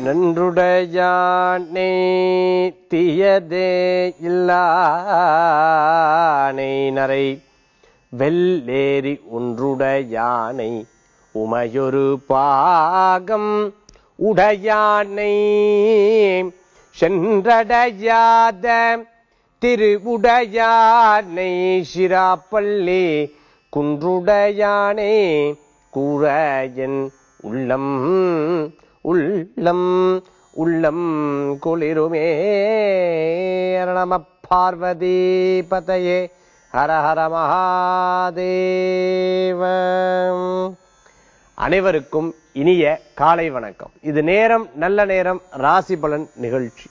நன்றுடையானே தீயதே இல்லானை நரை வெள்ளேறி ஒன்றுடையானை உமையொரு பாகம் உடையானை சென்றடையாத திருவுடையானை சிராப்பள்ளி குன்றுடையானே கூறயன் உள்ளம் உள்ளம் உள்ளம் குளிருமே நம பார்வதி பதையே ஹர ஹர மகாதேவ அனைவருக்கும் இனிய காலை வணக்கம் இது நேரம் நல்ல நேரம் ராசி பலன் நிகழ்ச்சி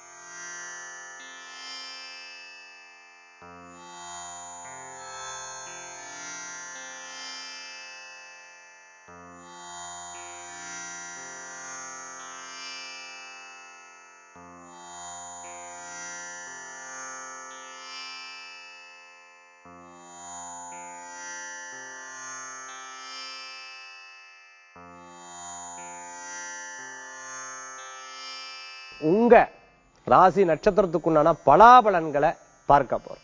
உங்க ராசி நட்சத்திரத்துக்குண்டான பலாபலன்களை பார்க்க போறோம்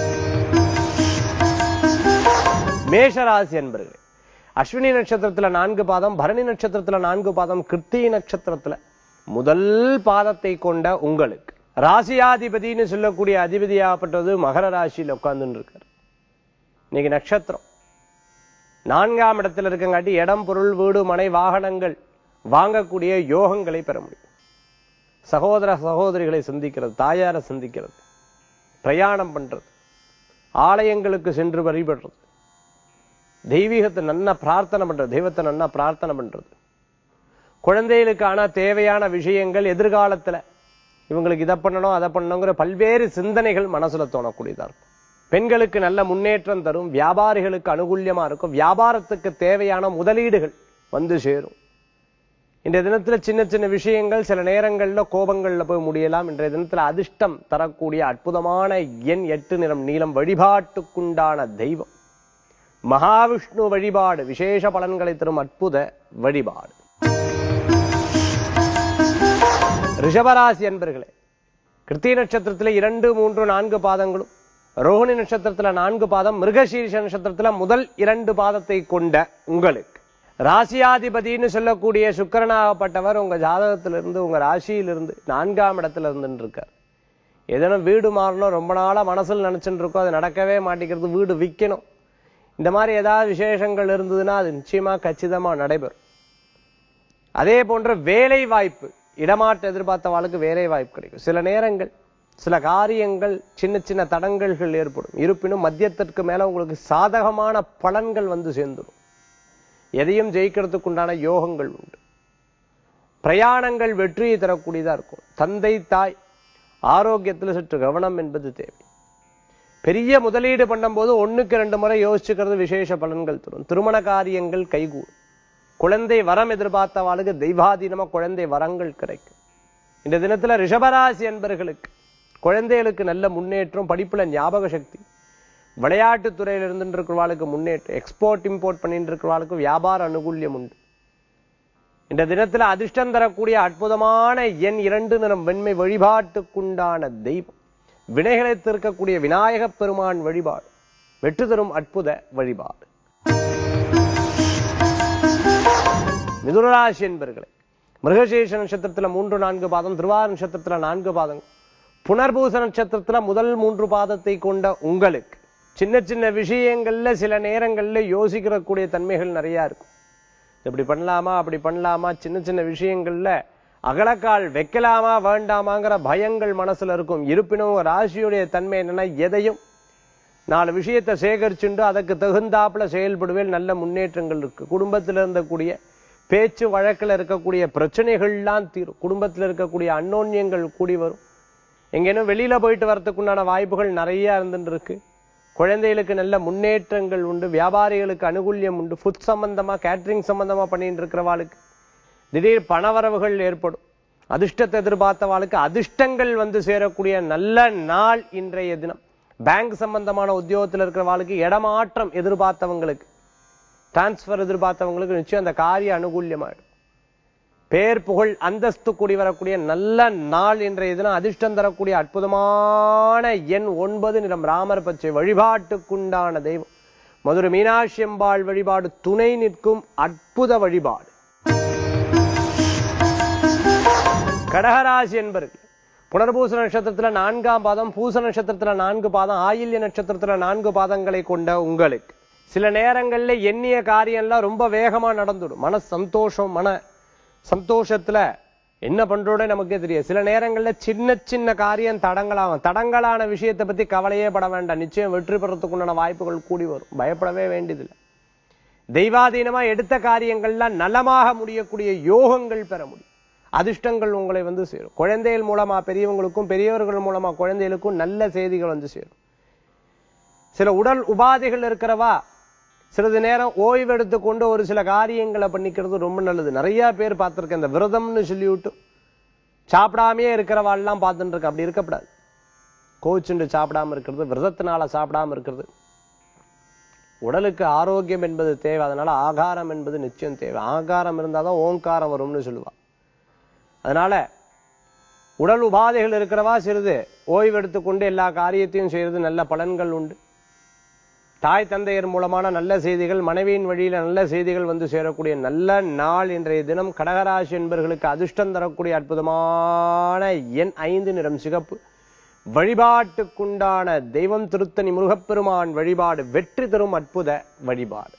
மேஷ ராசி என்பர்களே அஸ்வினி நட்சத்திரத்துல நான்கு பாதம் பரணி நட்சத்திரத்துல நான்கு பாதம் கிருத்திகை நட்சத்திரத்துல முதல் பாதத்தை கொண்ட உங்களுக்கு ராசியாதிபதினு சொல்லக்கூடிய அதிபதியாகப்பட்டது மகர ராசியில் உட்கார்ந்துட்டு இருக்கார் இன்னைக்கு நட்சத்திரம் நான்காம் இடத்துல இருக்கங்காட்டி இடம் பொருள் வீடு மனை வாகனங்கள் வாங்கக்கூடிய யோகங்களை பெற முடியும் சகோதர சகோதரிகளை சந்திக்கிறது தாயாரை சந்திக்கிறது பிரயாணம் பண்றது ஆலயங்களுக்கு சென்று வழிபடுறது தெய்வீகத்தை நன்னா பிரார்த்தனை பண்றது தெய்வத்தை நன்னா பிரார்த்தனை பண்றது குழந்தைகளுக்கான தேவையான விஷயங்கள் எதிர்காலத்துல இவங்களுக்கு இதை பண்ணணும் அதை பண்ணணுங்கிற பல்வேறு சிந்தனைகள் மனசுல தோணக்கூடியதா இருக்கும் பெண்களுக்கு நல்ல முன்னேற்றம் தரும் வியாபாரிகளுக்கு அனுகூல்யமா இருக்கும் வியாபாரத்துக்கு தேவையான முதலீடுகள் வந்து சேரும் இன்றைய தினத்துல சின்ன சின்ன விஷயங்கள் சில நேரங்கள்ல கோபங்கள்ல போய் முடியலாம் இன்றைய தினத்துல அதிர்ஷ்டம் தரக்கூடிய அற்புதமான எண் எட்டு நிறம் நீளம் வழிபாட்டுக்குண்டான தெய்வம் மகாவிஷ்ணு வழிபாடு விசேஷ பலன்களை தரும் அற்புத வழிபாடு ரிஷபராசி என்பர்களே கிருத்திய நட்சத்திரத்துல இரண்டு மூன்று நான்கு பாதங்களும் ரோஹிணி நட்சத்திரத்துல நான்கு பாதம் மிருகசீரிஷ நட்சத்திரத்துல முதல் இரண்டு பாதத்தை கொண்ட உங்களுக்கு ராசியாதிபதினு சொல்லக்கூடிய சுக்கரனாகப்பட்டவர் உங்க ஜாதகத்திலிருந்து உங்க ராசியிலிருந்து நான்காம் இடத்துல இருந்துட்டு இருக்கார் ஏதேனும் வீடு மாறணும் ரொம்ப நாளா மனசுல நினைச்சுட்டு இருக்கோம் அது நடக்கவே மாட்டேங்கிறது வீடு விற்கணும் இந்த மாதிரி ஏதாவது விசேஷங்கள் இருந்ததுன்னா அது நிச்சயமா கச்சிதமா நடைபெறும் அதே போன்ற வேலை வாய்ப்பு இடமாற்ற எதிர்பார்த்த வாழ்க்கை வேலை வாய்ப்பு கிடைக்கும் சில நேரங்கள் சில காரியங்கள் சின்ன சின்ன தடங்கல்கள் ஏற்படும் இருப்பினும் மத்தியத்திற்கு மேல உங்களுக்கு சாதகமான பலன்கள் வந்து சேர்ந்துடும் எதையும் ஜெயிக்கிறதுக்கு உண்டான யோகங்கள் உண்டு பிரயாணங்கள் வெற்றியை தரக்கூடியதா இருக்கும் தந்தை தாய் ஆரோக்கியத்துல சற்று கவனம் என்பது தேவை பெரிய முதலீடு பண்ணும்போது ஒண்ணுக்கு ரெண்டு முறை யோசிச்சுக்கிறது விசேஷ பலன்கள் தரும் திருமண காரியங்கள் கைகூடும் குழந்தை வரம் எதிர்பார்த்தவாளுக்கு தெய்வாதீனமா குழந்தை வரங்கள் கிடைக்கும் இந்த தினத்துல ரிஷபராசி என்பர்களுக்கு குழந்தைகளுக்கு நல்ல முன்னேற்றம் படிப்புல ஞாபக சக்தி விளையாட்டு துறையில இருந்துட்டு இருக்கிறவாளுக்கு முன்னேற்றம் எக்ஸ்போர்ட் இம்போர்ட் பண்ணிட்டு இருக்கிறவாளுக்கு வியாபார அனுகூல்யம் உண்டு இந்த தினத்துல அதிர்ஷ்டம் தரக்கூடிய அற்புதமான எண் இரண்டு நிறம் வெண்மை வழிபாட்டுக்குண்டான தெய்வம் வினைகளை தீர்க்கக்கூடிய விநாயகப் பெருமான் வழிபாடு வெற்றி தரும் அற்புத வழிபாடு மிதுனராசி என்பர்களே மிருகசேஷ நட்சத்திரத்துல மூன்று நான்கு பாதம் திருவார நட்சத்திரத்துல நான்கு பாதம் புனர்பூச நட்சத்திரத்துல முதல் மூன்று பாதத்தை கொண்ட உங்களுக்கு சின்ன சின்ன விஷயங்கள்ல சில நேரங்கள்ல யோசிக்கிறக்கூடிய தன்மைகள் நிறைய இருக்கும் இப்படி பண்ணலாமா அப்படி பண்ணலாமா சின்ன சின்ன விஷயங்கள்ல அகலக்கால் வைக்கலாமா வேண்டாமாங்கிற பயங்கள் மனசுல இருக்கும் இருப்பினும் ராசியுடைய தன்மை என்னன்னா எதையும் நாலு விஷயத்தை சேகரிச்சுண்டு அதுக்கு தகுந்தாப்புல செயல்படுவேல் நல்ல முன்னேற்றங்கள் இருக்கு குடும்பத்தில் இருந்தக்கூடிய பேச்சு வழக்கில் இருக்கக்கூடிய பிரச்சனைகள்லாம் தீரும் குடும்பத்தில் இருக்கக்கூடிய அன்னோன்யங்கள் கூடி வரும் எங்கேனும் வெளியில போயிட்டு வரதுக்குண்டான வாய்ப்புகள் நிறைய இருந்துட்டு இருக்கு குழந்தைகளுக்கு நல்ல முன்னேற்றங்கள் உண்டு வியாபாரிகளுக்கு அனுகூல்யம் உண்டு ஃபுட் சம்பந்தமா கேட்டரிங் சம்பந்தமா பண்ணிட்டு இருக்கிறவாளுக்கு திடீர் பணவரவுகள் ஏற்படும் அதிர்ஷ்டத்தை எதிர்பார்த்தவாளுக்கு அதிர்ஷ்டங்கள் வந்து சேரக்கூடிய நல்ல நாள் இன்றைய தினம் பேங்க் சம்பந்தமான உத்தியோகத்தில் இருக்கிறவாளுக்கு இடமாற்றம் எதிர்பார்த்தவங்களுக்கு டிரான்ஸ்பர் எதிர்பார்த்தவங்களுக்கு நிச்சயம் அந்த காரிய அனுகூல்யமாயிடும் பேர் புகழ் அந்தஸ்து கூடி வரக்கூடிய நல்ல நாள் இன்றைய தினம் அதிர்ஷ்டம் தரக்கூடிய அற்புதமான எண் ஒன்பது நிறம் ராமர் பச்சை வழிபாட்டுக்குண்டான தெய்வம் மதுரை மீனாட்சி அம்பாள் வழிபாடு துணை நிற்கும் அற்புத வழிபாடு கடகராசி என்பர்கள் புனர்பூச நட்சத்திரத்துல நான்காம் பாதம் பூச நட்சத்திரத்துல நான்கு பாதம் ஆயில்ய நட்சத்திரத்துல நான்கு பாதங்களை கொண்ட உங்களுக்கு சில நேரங்கள்ல எண்ணிய காரியம்லாம் ரொம்ப வேகமா நடந்துடும் மன சந்தோஷம் மன சந்தோஷத்துல என்ன பண்றோட நமக்கே தெரியாது சில நேரங்கள்ல சின்ன சின்ன காரியம் தடங்களாகும் தடங்கலான விஷயத்தை பத்தி கவலையே பட வேண்டாம் நிச்சயம் வெற்றி பெறத்துக்குண்டான வாய்ப்புகள் கூடி வரும் பயப்படவே வேண்டியதில்லை தெய்வாதீனமா எடுத்த காரியங்கள்லாம் நலமாக முடியக்கூடிய யோகங்கள் பெற முடியும் அதிர்ஷ்டங்கள் உங்களை வந்து சேரும் குழந்தைகள் மூலமா பெரியவங்களுக்கும் பெரியவர்கள் மூலமா குழந்தைகளுக்கும் நல்ல செய்திகள் வந்து சேரும் சில உடல் உபாதைகள் இருக்கிறவா சிறிது நேரம் ஓய்வு எடுத்துக்கொண்டு ஒரு சில காரியங்களை பண்ணிக்கிறது ரொம்ப நல்லது நிறைய பேர் பார்த்திருக்கேன் இந்த விரதம்னு சொல்லிவிட்டு சாப்பிடாமையே இருக்கிறவாள்லாம் பார்த்துட்டு இருக்கு அப்படி இருக்கக்கூடாது கோச்சுண்டு சாப்பிடாம இருக்கிறது விரதத்தினால சாப்பிடாம இருக்கிறது உடலுக்கு ஆரோக்கியம் என்பது தேவை அதனால ஆகாரம் என்பது நிச்சயம் தேவை ஆகாரம் இருந்தாதான் ஓங்காரம் வரும்னு சொல்லுவா அதனால உடல் உபாதைகள் இருக்கிறவா சிறிது ஓய்வு எடுத்துக்கொண்டு எல்லா காரியத்தையும் செய்யறது நல்ல பலன்கள் உண்டு தாய் தந்தையர் மூலமான நல்ல செய்திகள் மனைவியின் வழியில நல்ல செய்திகள் வந்து சேரக்கூடிய நல்ல நாள் இன்றைய தினம் கடகராசி என்பவர்களுக்கு அதிர்ஷ்டம் தரக்கூடிய அற்புதமான எண் ஐந்து நிறம் சிகப்பு வழிபாட்டுக்குண்டான தெய்வம் திருத்தணி முருகப்பெருமான் வழிபாடு வெற்றி தரும் அற்புத வழிபாடு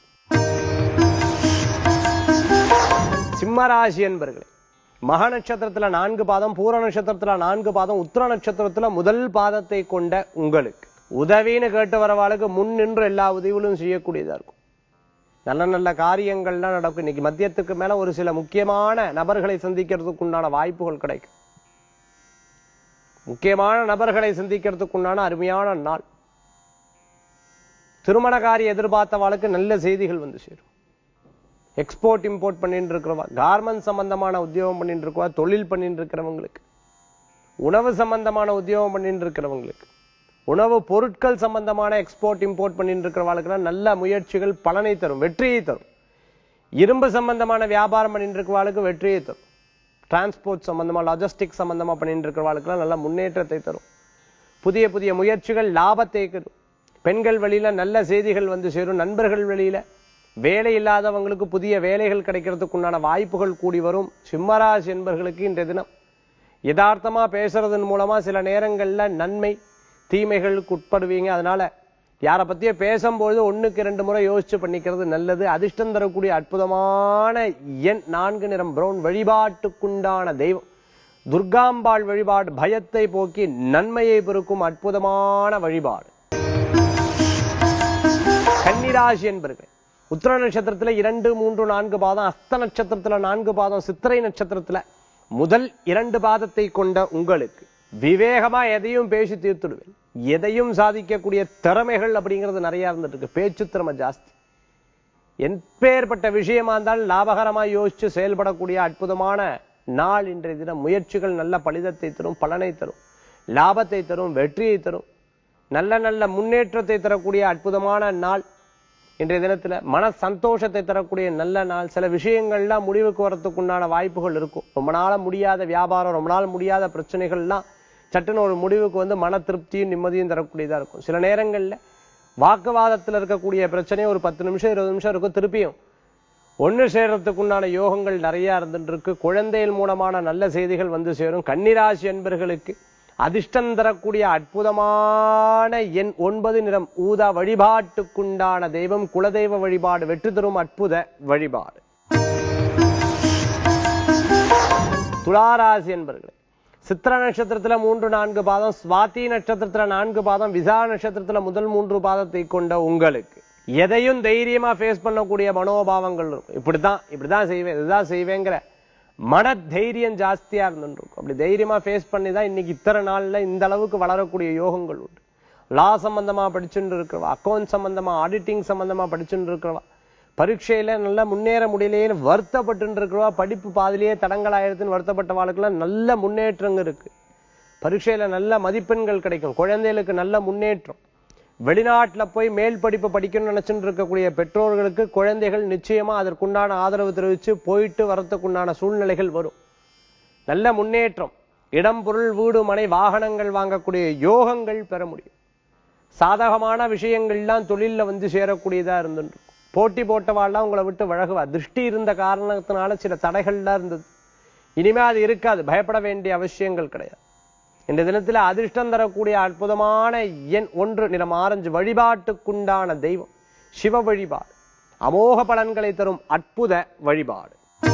சிம்மராசி என்பர்களே மக நட்சத்திரத்துல நான்கு பாதம் பூர நட்சத்திரத்துல நான்கு பாதம் உத்திர நட்சத்திரத்துல முதல் பாதத்தை கொண்ட உங்களுக்கு உதவின்னு கேட்டு வரவாளுக்கு முன் நின்று எல்லா உதவிகளும் செய்யக்கூடியதா இருக்கும் நல்ல நல்ல காரியங்கள்லாம் நடக்கும் இன்னைக்கு மத்தியத்துக்கு மேல ஒரு சில முக்கியமான நபர்களை சந்திக்கிறதுக்கு உண்டான வாய்ப்புகள் கிடைக்கும் முக்கியமான நபர்களை சந்திக்கிறதுக்கு உண்டான அருமையான நாள் திருமண காரிய எதிர்பார்த்தவாளுக்கு நல்ல செய்திகள் வந்து சேரும் எக்ஸ்போர்ட் இம்போர்ட் பண்ணிட்டு இருக்கிறவா கார்மெண்ட் சம்பந்தமான உத்தியோகம் பண்ணிட்டு இருக்கவா தொழில் பண்ணிட்டு இருக்கிறவங்களுக்கு உணவு சம்பந்தமான உத்தியோகம் பண்ணிட்டு இருக்கிறவங்களுக்கு உணவு பொருட்கள் சம்பந்தமான எக்ஸ்போர்ட் இம்போர்ட் பண்ணிட்டு இருக்கிறவாளுக்குலாம் நல்ல முயற்சிகள் பலனை தரும் வெற்றியை தரும் இரும்பு சம்பந்தமான வியாபாரம் பண்ணிட்டு இருக்கிறவாளுக்கு வெற்றியை தரும் டிரான்ஸ்போர்ட் சம்பந்தமா லாஜிஸ்டிக் சம்பந்தமா பண்ணிட்டு இருக்கிறவாளுக்குலாம் நல்ல முன்னேற்றத்தை தரும் புதிய புதிய முயற்சிகள் லாபத்தை தரும் பெண்கள் வழியில நல்ல செய்திகள் வந்து சேரும் நண்பர்கள் வழியில வேலை இல்லாதவங்களுக்கு புதிய வேலைகள் கிடைக்கிறதுக்கு உண்டான வாய்ப்புகள் கூடி வரும் சிம்மராசி என்பர்களுக்கு இன்றைய தினம் யதார்த்தமா பேசுறதன் மூலமா சில நேரங்கள்ல நன்மை தீமைகளுக்கு உட்படுவீங்க அதனால யாரை பத்தியோ பேசும்போது ஒண்ணுக்கு இரண்டு முறை யோசிச்சு பண்ணிக்கிறது நல்லது அதிர்ஷ்டம் தரக்கூடிய அற்புதமான எண் நான்கு நிறம் பிரவுன் வழிபாட்டுக்குண்டான தெய்வம் துர்காம்பாள் வழிபாடு பயத்தை போக்கி நன்மையை பெருக்கும் அற்புதமான வழிபாடு கன்னிராசி என்பர்கள் உத்திர நட்சத்திரத்துல இரண்டு மூன்று நான்கு பாதம் அஸ்த நட்சத்திரத்துல நான்கு பாதம் சித்திரை நட்சத்திரத்துல முதல் இரண்டு பாதத்தை கொண்ட உங்களுக்கு விவேகமா எதையும் பேசி தீர்த்துடுவேன் எதையும் சாதிக்கக்கூடிய திறமைகள் அப்படிங்கிறது நிறைய இருந்துட்டு இருக்கு பேச்சு திறமை ஜாஸ்தி எப்பேற்பட்ட விஷயமா இருந்தாலும் லாபகரமா யோசிச்சு செயல்படக்கூடிய அற்புதமான நாள் இன்றைய தினம் முயற்சிகள் நல்ல பலிதத்தை தரும் பலனை தரும் லாபத்தை தரும் வெற்றியை தரும் நல்ல நல்ல முன்னேற்றத்தை தரக்கூடிய அற்புதமான நாள் இன்றைய தினத்துல மன சந்தோஷத்தை தரக்கூடிய நல்ல நாள் சில விஷயங்கள்லாம் முடிவுக்கு வரத்துக்கு உண்டான வாய்ப்புகள் இருக்கும் ரொம்ப நாள முடியாத வியாபாரம் ரொம்ப நாள் முடியாத பிரச்சனைகள்லாம் சட்டுன்னு ஒரு முடிவுக்கு வந்து மன திருப்தியும் நிம்மதியும் தரக்கூடியதா இருக்கும் சில நேரங்கள்ல வாக்குவாதத்துல இருக்கக்கூடிய பிரச்சனையே ஒரு பத்து நிமிஷம் இருபது நிமிஷம் இருக்கும் திருப்பியும் ஒண்ணு சேர்றதுக்கு உண்டான யோகங்கள் நிறைய இருந்துட்டு இருக்கு குழந்தைகள் மூலமான நல்ல செய்திகள் வந்து சேரும் கன்னிராசி என்பர்களுக்கு அதிர்ஷ்டம் தரக்கூடிய அற்புதமான எண் ஒன்பது நிறம் ஊதா வழிபாட்டுக்குண்டான தெய்வம் குலதெய்வ வழிபாடு வெற்றி தரும் அற்புத வழிபாடு துளாராசி என்பர்களே சித்திர நட்சத்திரத்துல மூன்று நான்கு பாதம் சுவாதி நட்சத்திரத்துல நான்கு பாதம் விசா நட்சத்திரத்துல முதல் மூன்று பாதத்தை கொண்ட உங்களுக்கு எதையும் தைரியமா ஃபேஸ் பண்ணக்கூடிய மனோபாவங்கள் இருக்கும் இப்படித்தான் இப்படிதான் செய்வேன் இதுதான் செய்வேங்கிற மன தைரியம் ஜாஸ்தியா இருந்துருக்கும் அப்படி தைரியமா ஃபேஸ் பண்ணி தான் இன்னைக்கு இத்தனை நாள்ல இந்த அளவுக்கு வளரக்கூடிய யோகங்கள் உண்டு லா சம்பந்தமா படிச்சுட்டு இருக்கிறவா அக்கௌண்ட் சம்பந்தமா ஆடிட்டிங் சம்பந்தமா படிச்சுட்டு இருக்கிறவா பரீட்சையில நல்லா முன்னேற முடியலையே வருத்தப்பட்டு இருக்கிறவா படிப்பு பாதிலேயே தடங்களாயிருதுன்னு வருத்தப்பட்ட வாழ்க்கெல்லாம் நல்ல முன்னேற்றங்க இருக்கு பரீட்சையில நல்ல மதிப்பெண்கள் கிடைக்கும் குழந்தைகளுக்கு நல்ல முன்னேற்றம் வெளிநாட்டுல போய் மேல் படிப்பு படிக்கணும்னு நினைச்சுட்டு இருக்கக்கூடிய பெற்றோர்களுக்கு குழந்தைகள் நிச்சயமா அதற்குண்டான ஆதரவு தெரிவிச்சு போயிட்டு வரத்துக்குண்டான சூழ்நிலைகள் வரும் நல்ல முன்னேற்றம் இடம் பொருள் வீடு மனை வாகனங்கள் வாங்கக்கூடிய யோகங்கள் பெற முடியும் சாதகமான விஷயங்கள்லாம் தொழில்ல வந்து சேரக்கூடியதா இருந்துட்டு போட்டி போட்டவாள்லாம் உங்களை விட்டு வழகுவா திருஷ்டி இருந்த காரணத்தினால சில தடைகள்லாம் இருந்தது இனிமே அது இருக்காது பயப்பட வேண்டிய அவசியங்கள் கிடையாது இந்த தினத்துல அதிர்ஷ்டம் தரக்கூடிய அற்புதமான எண் ஒன்று நிறம் ஆரஞ்சு வழிபாட்டுக்குண்டான தெய்வம் சிவ வழிபாடு அமோக பலன்களை தரும் அற்புத வழிபாடு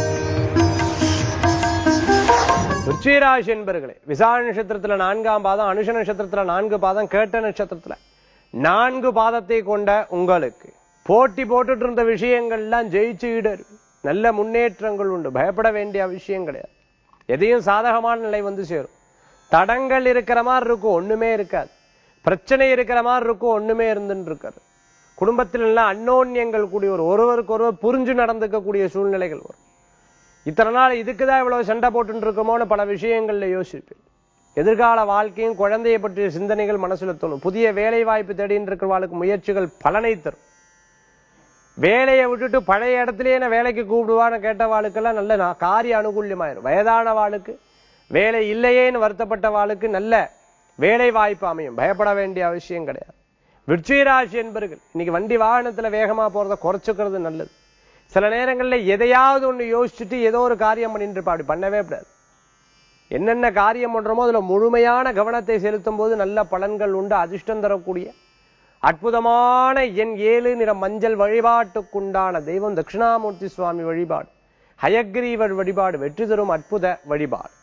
விருச்சிகராசி என்பர்களே விசாக நட்சத்திரத்துல நான்காம் பாதம் அனுஷ நட்சத்திரத்துல நான்கு பாதம் கேட்ட நட்சத்திரத்துல நான்கு பாதத்தை கொண்ட உங்களுக்கு போட்டி போட்டுட்டு இருந்த விஷயங்கள்லாம் ஜெயிச்சு ஈடரு நல்ல முன்னேற்றங்கள் உண்டு பயப்பட வேண்டிய அவசியம் கிடையாது எதையும் சாதகமான நிலை வந்து சேரும் தடங்கள் இருக்கிற மாதிரி இருக்கும் ஒண்ணுமே இருக்காது பிரச்சனை இருக்கிற மாதிரி இருக்கும் ஒண்ணுமே இருந்துட்டு இருக்காது குடும்பத்தில் எல்லாம் அன்னோன்யங்கள் கூடிய ஒரு ஒருவருக்கு ஒருவர் புரிஞ்சு நடந்துக்கக்கூடிய சூழ்நிலைகள் வரும் இத்தனை நாள் இதுக்குதான் இவ்வளவு சண்டை போட்டுட்டு இருக்கோமோன்னு பல விஷயங்கள்ல யோசிப்பேன் எதிர்கால வாழ்க்கையும் குழந்தையை பற்றிய சிந்தனைகள் மனசுல தோணும் புதிய வேலை வாய்ப்பு தேடின்னு இருக்கிறவாளுக்கு முயற்சிகள் பலனை தரும் வேலையை விட்டுட்டு பழைய இடத்துலயே நான் வேலைக்கு கூப்பிடுவான்னு கேட்டவாளுக்கெல்லாம் நல்ல நா- காரிய அனுகூல்யமாயிரும் வயதான வாளுக்கு வேலை இல்லையேன்னு வருத்தப்பட்ட வாளுக்கு நல்ல வேலை வாய்ப்பு அமையும் பயப்பட வேண்டிய அவசியம் கிடையாது விருச்சிகராசி என்பர்கள் இன்னைக்கு வண்டி வாகனத்துல வேகமா போறதை குறைச்சுக்கிறது நல்லது சில நேரங்கள்ல எதையாவது ஒண்ணு யோசிச்சுட்டு ஏதோ ஒரு காரியம் பண்ணிட்டு இருப்பா அப்படி பண்ணவே கூடாது என்னென்ன காரியம் பண்றோமோ அதுல முழுமையான கவனத்தை செலுத்தும் போது நல்ல பலன்கள் உண்டு அதிர்ஷ்டம் தரக்கூடிய அற்புதமான எண் ஏழு நிற மஞ்சள் வழிபாட்டுக்குண்டான தெய்வம் தட்சிணாமூர்த்தி சுவாமி வழிபாடு ஹயக்ரீவர் வழிபாடு வெற்றி தரும் அற்புத வழிபாடு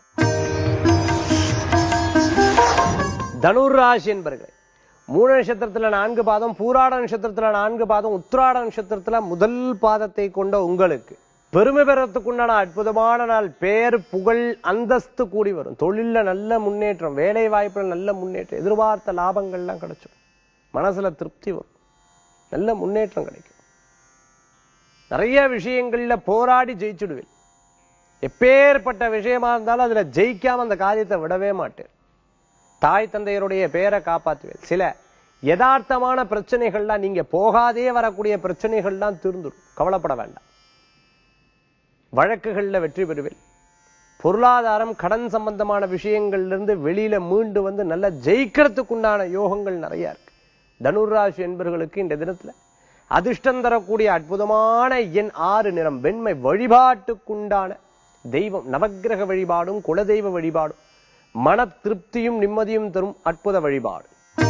தனுர் ராசி என்பர்கள் மூணு நட்சத்திரத்துல நான்கு பாதம் பூராட நட்சத்திரத்துல நான்கு பாதம் உத்திராட நட்சத்திரத்துல முதல் பாதத்தை கொண்ட உங்களுக்கு பெருமை பெறத்துக்குண்டான அற்புதமான நாள் பேர் புகழ் அந்தஸ்து கூடி வரும் தொழில்ல நல்ல முன்னேற்றம் வேலை வாய்ப்புல நல்ல முன்னேற்றம் எதிர்பார்த்த லாபங்கள்லாம் கிடைச்சிடும் மனசுல திருப்தி வரும் நல்ல முன்னேற்றம் கிடைக்கும் நிறைய விஷயங்கள்ல போராடி ஜெயிச்சுடுவேன் எப்பேற்பட்ட விஷயமா இருந்தாலும் அதுல ஜெயிக்காம அந்த காரியத்தை விடவே மாட்டேன் தாய் தந்தையருடைய பேரை காப்பாற்றுவேன் சில யதார்த்தமான பிரச்சனைகள்லாம் நீங்க போகாதே வரக்கூடிய பிரச்சனைகள்லாம் தீர்ந்துடும் கவலைப்பட வேண்டாம் வழக்குகள்ல வெற்றி பெறுவேன் பொருளாதாரம் கடன் சம்பந்தமான விஷயங்கள்ல இருந்து வெளியில மீண்டு வந்து நல்லா ஜெயிக்கிறதுக்குண்டான யோகங்கள் நிறைய இருக்கு தனுராசி என்பவர்களுக்கு இந்த தினத்துல அதிர்ஷ்டம் தரக்கூடிய அற்புதமான எண் ஆறு நிறம் வெண்மை வழிபாட்டுக்குண்டான தெய்வம் நவக்கிரக வழிபாடும் குலதெய்வ வழிபாடும் மன திருப்தியும் நிம்மதியும் தரும் அற்புத வழிபாடு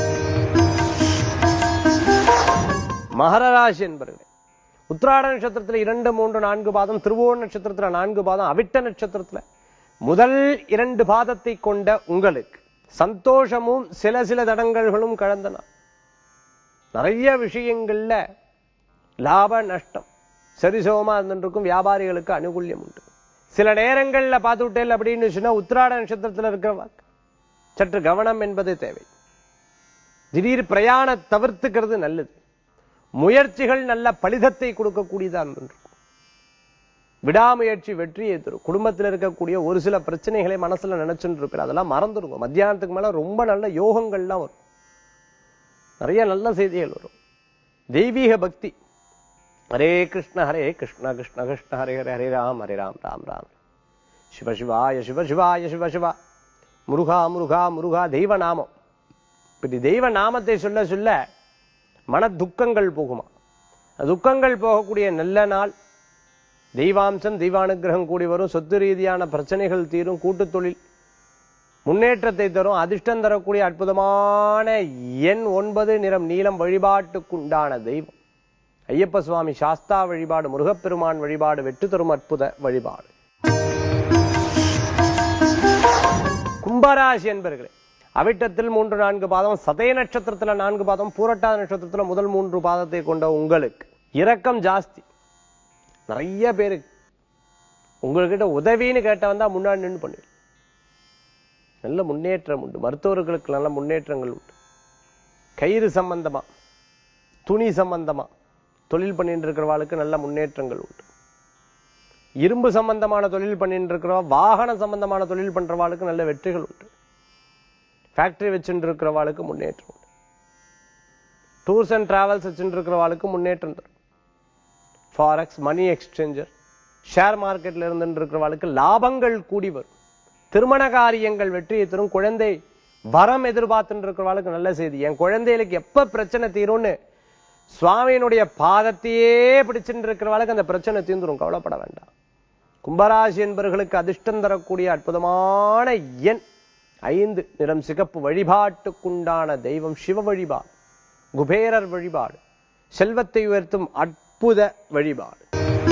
மகர ராசி என்பவர்களே உத்திராட நட்சத்திரத்துல இரண்டு மூன்று நான்கு பாதம் திருவோண நட்சத்திரத்துல நான்கு பாதம் அவிட்ட நட்சத்திரத்துல முதல் இரண்டு பாதத்தை கொண்ட உங்களுக்கு சந்தோஷமும் சில சில தடங்கல்களும் கலந்தன நிறைய விஷயங்கள்ல லாப நஷ்டம் சரிசமமா இருந்துருக்கும் வியாபாரிகளுக்கு அனுகூல்யம் உண்டு சில நேரங்கள்ல பார்த்து விட்டேன் அப்படின்னு சொன்னா உத்திராட நட்சத்திரத்துல இருக்கிறவா சற்று கவனம் என்பது தேவை திடீர் பிரயாண தவிர்த்துக்கிறது நல்லது முயற்சிகள் நல்ல பலிதத்தை கொடுக்கக்கூடியதா இருந்திருக்கும் விடாமுயற்சி வெற்றியை தரும் குடும்பத்தில் இருக்கக்கூடிய ஒரு சில பிரச்சனைகளை மனசுல நினைச்சுட்டு இருப்பேன் அதெல்லாம் மறந்துடுங்க மத்தியானத்துக்கு மேல ரொம்ப நல்ல யோகங்கள்லாம் வரும் நிறைய நல்ல செய்திகள் வரும் தெய்வீக பக்தி ஹரே கிருஷ்ண ஹரே கிருஷ்ண கிருஷ்ண கிருஷ்ண ஹரே ஹரே ஹரே ராம் ஹரே ராம் ராம் ராம் சிவ சிவாய சிவ சிவாய சிவ சிவா முருகா முருகா முருகா தெய்வ நாமம் இப்படி தெய்வ நாமத்தை சொல்ல சொல்ல மன துக்கங்கள் போகுமா துக்கங்கள் போகக்கூடிய நல்ல நாள் தெய்வாம்சம் தெய்வானுகிரகம் கூடி வரும் சொத்து ரீதியான பிரச்சனைகள் தீரும் கூட்டுத் தொழில் முன்னேற்றத்தை தரும் அதிர்ஷ்டம் தரக்கூடிய அற்புதமான எண் ஒன்பது நிறம் நீலம் வழிபாட்டுக்குண்டான தெய்வம் ஐயப்ப சுவாமி சாஸ்தா வழிபாடு முருகப்பெருமான் வழிபாடு வெற்றி தரும் அற்புத வழிபாடு கும்பராசி என்பர்களே அவிட்டத்தில் மூன்று நான்கு பாதம் சதய நட்சத்திரத்துல நான்கு பாதம் பூரட்டாத நட்சத்திரத்துல முதல் மூன்று பாதத்தை கொண்ட உங்களுக்கு இரக்கம் ஜாஸ்தி நிறைய பேரு உங்ககிட்ட உதவின்னு கேட்ட வந்தா முன்னாடி நின்று பண்ணுவீங்க நல்ல முன்னேற்றம் உண்டு மருத்துவர்களுக்கு நல்ல முன்னேற்றங்கள் உண்டு கயிறு சம்பந்தமா துணி சம்பந்தமா தொழில் பண்ணிட்டு இருக்கிறவாளுக்கு நல்ல முன்னேற்றங்கள் உண்டு இரும்பு சம்பந்தமான தொழில் பண்ணிட்டு இருக்கிறவா வாகன சம்பந்தமான தொழில் பண்றவாளுக்கு நல்ல வெற்றிகள் உண்டு ஃபேக்டரி வச்சுட்டு இருக்கிறவாளுக்கு முன்னேற்றம் உண்டு டூர்ஸ் அண்ட் டிராவல்ஸ் வச்சுட்டு இருக்கிறவாளுக்கு முன்னேற்றம் தரும் ஃபாரெக்ஸ் மணி எக்ஸ்சேஞ்சர் ஷேர் மார்க்கெட்ல இருந்துட்டு இருக்கிறவாளுக்கு லாபங்கள் கூடி வரும் திருமண காரியங்கள் வெற்றியை தரும் குழந்தை வரம் எதிர்பார்த்துட்டு இருக்கிறவாளுக்கு நல்ல செய்தி என் குழந்தைகளுக்கு எப்ப பிரச்சனை தீரும்னு சுவாமியினுடைய பாதத்தையே பிடிச்சுட்டு இருக்கிறவாளுக்கு அந்த பிரச்சனை தீர்ந்துரும் கவலைப்பட வேண்டாம் கும்பராசி என்பவர்களுக்கு அதிர்ஷ்டம் தரக்கூடிய அற்புதமான எண் ஐந்து நிறம் சிகப்பு வழிபாட்டுக்குண்டான தெய்வம் சிவ வழிபாடு குபேரர் வழிபாடு செல்வத்தை உயர்த்தும் அற்புத வழிபாடு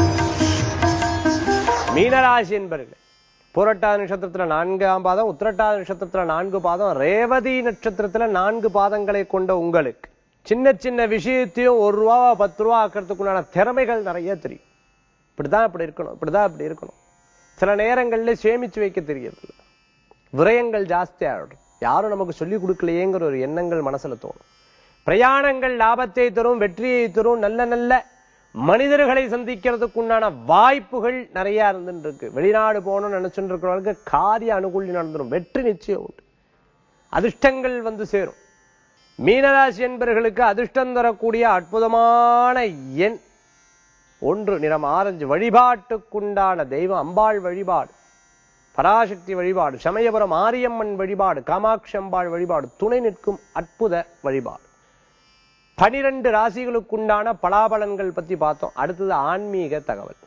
மீனராசி என்பர்கள் புரட்டாதி நட்சத்திரத்துல நான்காம் பாதம் உத்திரட்டாதி நட்சத்திரத்துல நான்கு பாதம் ரேவதி நட்சத்திரத்துல நான்கு பாதங்களை கொண்ட உங்களுக்கு சின்ன சின்ன விஷயத்தையும் ஒரு ரூபா பத்து ரூபா ஆக்கிறதுக்குண்டான திறமைகள் நிறைய தெரியும் இப்படிதான் இப்படி இருக்கணும் இப்படிதான் இப்படி இருக்கணும் சில நேரங்கள்ல சேமிச்சு வைக்க தெரியறதில்ல விரயங்கள் ஜாஸ்தி ஆயிடும் யாரும் நமக்கு சொல்லி கொடுக்கலையேங்கிற ஒரு எண்ணங்கள் மனசுல தோணும் பிரயாணங்கள் லாபத்தை தரும் வெற்றியை தரும் நல்ல நல்ல மனிதர்களை சந்திக்கிறதுக்குண்டான வாய்ப்புகள் நிறைய இருந்துட்டு இருக்கு வெளிநாடு போகணும்னு நினைச்சுட்டு இருக்கிறவங்களுக்கு காரிய அனுகூலம் நடந்துடும் வெற்றி நிச்சயம் உண்டு அதிர்ஷ்டங்கள் வந்து சேரும் மீனராசி என்பவர்களுக்கு அதிர்ஷ்டம் தரக்கூடிய அற்புதமான எண் ஒன்று நிறம் ஆரஞ்சு வழிபாட்டுக்குண்டான தெய்வம் அம்பாள் வழிபாடு பராசக்தி வழிபாடு சமயபுரம் மாரியம்மன் வழிபாடு காமாட்சி அம்பாள் வழிபாடு துணை நிற்கும் அற்புத வழிபாடு பனிரெண்டு ராசிகளுக்குண்டான பலாபலன்கள் பத்தி பார்த்தோம் அடுத்தது ஆன்மீக தகவல்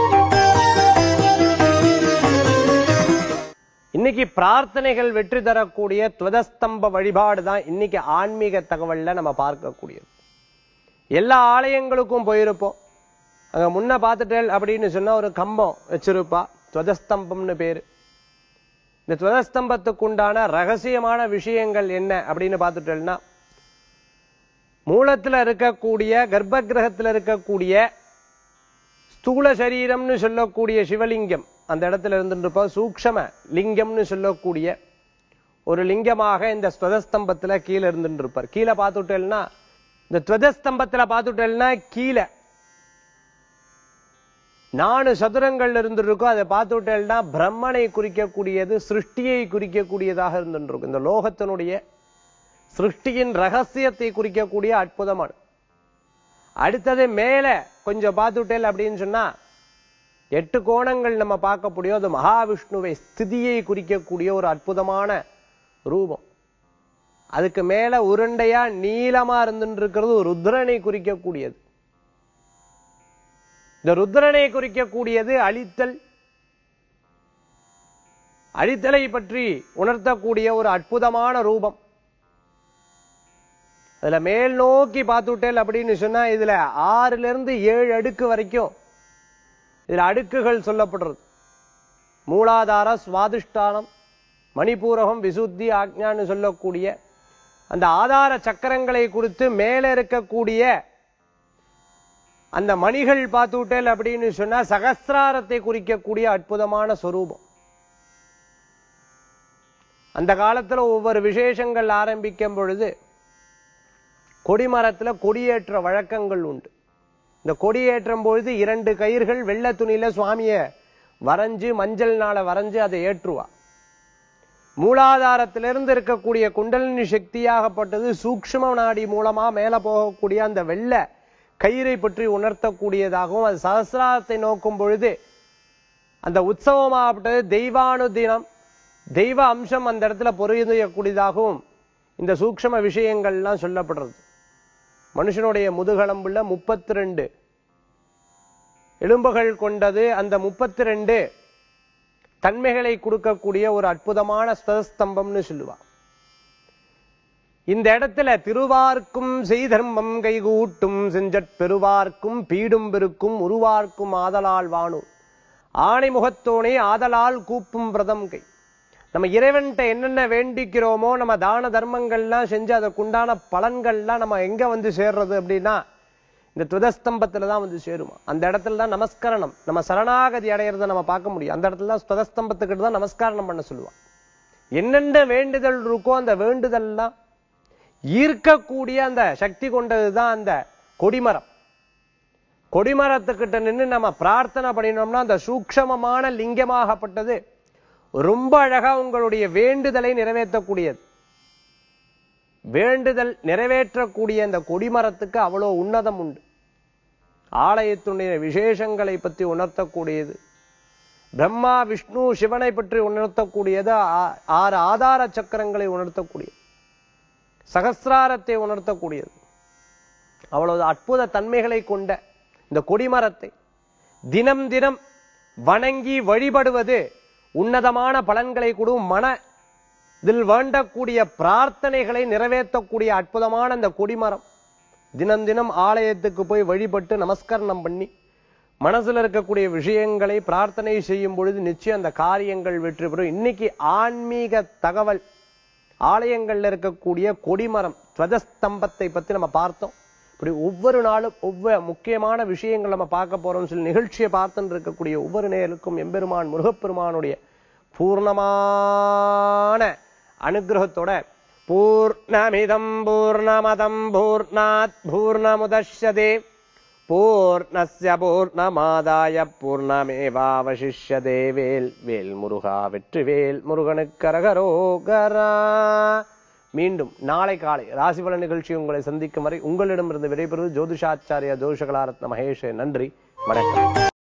இன்னைக்கு பிரார்த்தனைகள் வெற்றி தரக்கூடிய துவதஸ்தம்ப வழிபாடு தான் இன்னைக்கு ஆன்மீக தகவல்ல நம்ம பார்க்கக்கூடியது எல்லா ஆலயங்களுக்கும் போயிருப்போம் அங்க முன்ன பார்த்துட்டேல் அப்படின்னு சொன்னா ஒரு கம்பம் வச்சிருப்பா துவதஸ்தம்பம்னு பேரு இந்த துவதஸ்தம்பத்துக்கு உண்டான ரகசியமான விஷயங்கள் என்ன அப்படின்னு பார்த்துட்டேன்னா மூலத்துல இருக்கக்கூடிய கர்ப்ப கிரகத்துல இருக்கக்கூடிய ஸ்தூல சரீரம்னு சொல்லக்கூடிய சிவலிங்கம் அந்த இடத்துல இருந்துருப்ப சூக்ஷம லிங்கம்னு சொல்லக்கூடிய ஒரு லிங்கமாக இந்த ஸ்வதஸ்தம்பத்துல கீழே இருந்துட்டு இருப்பார் கீழே பார்த்துட்டேன்னா இந்த துவதஸ்தம்பத்துல பார்த்துட்டேன்னா கீழே நாலு சதுரங்கள் இருந்துருக்கும் அதை பார்த்துட்டேன்னா பிரம்மனை குறிக்கக்கூடியது சிருஷ்டியை குறிக்கக்கூடியதாக இருந்துருக்கும் இந்த லோகத்தினுடைய சிருஷ்டியின் ரகசியத்தை குறிக்கக்கூடிய அற்புதமான அடுத்தது மேல கொஞ்சம் பார்த்துட்டேல் அப்படின்னு சொன்னா எட்டு கோணங்கள் நம்ம பார்க்க முடியும் அது மகாவிஷ்ணுவை ஸ்திதியை குறிக்கக்கூடிய ஒரு அற்புதமான ரூபம் அதுக்கு மேல உருண்டையா நீளமா இருந்துட்டு இருக்கிறது ருத்ரனை குறிக்கக்கூடியது இந்த ருத்ரனை குறிக்கக்கூடியது அழித்தல் அழித்தலை பற்றி உணர்த்தக்கூடிய ஒரு அற்புதமான ரூபம் அதுல மேல் நோக்கி பார்த்துட்டேல் அப்படின்னு சொன்னா இதுல ஆறுல இருந்து ஏழு அடுக்கு வரைக்கும் இதுல அடுக்குகள் சொல்லப்படுறது மூலாதார சுவாதிஷ்டானம் மணிபூரகம் விசுத்தி ஆக்ஞான்னு சொல்லக்கூடிய அந்த ஆதார சக்கரங்களை குறித்து மேல இருக்கக்கூடிய அந்த மணிகள் பார்த்துட்டேல் அப்படின்னு சொன்னா சகசிராரத்தை குறிக்கக்கூடிய அற்புதமான சொரூபம் அந்த காலத்துல ஒவ்வொரு விசேஷங்கள் ஆரம்பிக்கும் பொழுது கொடிமரத்துல கொடியேற்ற வழக்கங்கள் உண்டு இந்த கொடியேற்றும் பொழுது இரண்டு கயிர்கள் வெள்ளை துணியில சுவாமிய வரைஞ்சு மஞ்சள் நாள வரைஞ்சு அதை ஏற்றுவா மூலாதாரத்திலிருந்து இருக்கக்கூடிய குண்டலினி சக்தியாகப்பட்டது சூக்ஷ்ம நாடி மூலமா மேல போகக்கூடிய அந்த வெள்ளை கயிறை பற்றி உணர்த்தக்கூடியதாகவும் அது சகசிராரத்தை நோக்கும் பொழுது அந்த உற்சவமாகப்பட்டது தெய்வானுதினம் தெய்வ அம்சம் அந்த இடத்துல பொருந்தக்கூடியதாகவும் இந்த சூக்ஷ்ம விஷயங்கள்லாம் சொல்லப்படுறது மனுஷனுடைய முதுகலம்புல முப்பத்தி ரெண்டு எலும்புகள் கொண்டது அந்த முப்பத்தி ரெண்டு தன்மைகளை கொடுக்கக்கூடிய ஒரு அற்புதமான ஸ்தம்பம்னு சொல்லுவா இந்த இடத்துல திருவார்க்கும் செய்தர்மம் கைகூட்டும் செஞ்சற் பெருவார்க்கும் பீடும் பெருக்கும் உருவார்க்கும் ஆதலால் வாணு ஆணை முகத்தோனே ஆதலால் கூப்பும் பிரதம் கை நம்ம இறைவன்கிட்ட என்னென்ன வேண்டிக்கிறோமோ நம்ம தான தர்மங்கள்லாம் செஞ்சு அதற்குண்டான பலன்கள்லாம் நம்ம எங்க வந்து சேர்றது அப்படின்னா இந்த துவதஸ்தம்பத்துல தான் வந்து சேருமா அந்த இடத்துல தான் நமஸ்கரணம் நம்ம சரணாகதி அடையிறத நம்ம பார்க்க முடியும் அந்த இடத்துல தான் துவதஸ்தம்பத்துக்கிட்ட தான் நமஸ்காரம் பண்ண சொல்லுவான் என்னென்ன வேண்டுதல் இருக்கோ அந்த வேண்டுதல்லாம் ஈர்க்கக்கூடிய அந்த சக்தி கொண்டதுதான் அந்த கொடிமரம் கொடிமரத்துக்கிட்ட நின்று நம்ம பிரார்த்தனை பண்ணினோம்னா அந்த சூக்ஷமமான லிங்கமாகப்பட்டது ரொம்ப அழகா உங்களுடைய வேண்டுதலை நிறைவேற்றக்கூடியது வேண்டுதல் நிறைவேற்றக்கூடிய இந்த கொடிமரத்துக்கு அவ்வளோ உன்னதம் உண்டு ஆலயத்துடைய விசேஷங்களை பற்றி உணர்த்தக்கூடியது பிரம்மா விஷ்ணு சிவனை பற்றி உணர்த்தக்கூடியது ஆ- ஆறு ஆதார சக்கரங்களை உணர்த்தக்கூடியது சகசிராரத்தை உணர்த்தக்கூடியது அவ்வளவு அற்புத தன்மைகளை கொண்ட இந்த கொடிமரத்தை தினம் தினம் வணங்கி வழிபடுவது உன்னதமான பலன்களை கொடுக்கும் மன இதில் வேண்டக்கூடிய பிரார்த்தனைகளை நிறைவேற்றக்கூடிய அற்புதமான இந்த கொடிமரம் தினம் தினம் ஆலயத்துக்கு போய் வழிபட்டு நமஸ்கரணம் பண்ணி மனசுல இருக்கக்கூடிய விஷயங்களை பிரார்த்தனை செய்யும் பொழுது நிச்சயம் அந்த காரியங்கள் வெற்றி பெறும் இன்னைக்கு ஆன்மீக தகவல் ஆலயங்கள்ல இருக்கக்கூடிய கொடிமரம் துவஜஸ்தம்பத்தை பத்தி நம்ம பார்த்தோம் இப்படி ஒவ்வொரு நாளும் ஒவ்வொரு முக்கியமான விஷயங்கள் நம்ம பார்க்க போறோம்னு சொல்லி நிகழ்ச்சியை பார்த்துட்டு இருக்கக்கூடிய ஒவ்வொரு நேருக்கும் எம்பெருமான் முருகப்பெருமானுடைய பூர்ணமான அனுகிரகத்தோட பூர்ணமிதம் பூர்ணமதம் பூர்ணாத் பூர்ணமுதஷ்யதே பூர்ணஸ்ய பூர்ணமாதாய பூர்ணமேவாவசிஷ்யதே வேல் வேல் முருகா வெற்றிவேல் முருகனுக்கரகரோகரா மீண்டும் நாளை காலை ராசிபல நிகழ்ச்சி உங்களை சந்திக்கும் வரை உங்களிடமிருந்து விடைபெறுவது ஜோதிஷாச்சாரியா ஜோதிஷகலாரத்ன மகேஷ் நன்றி வணக்கம்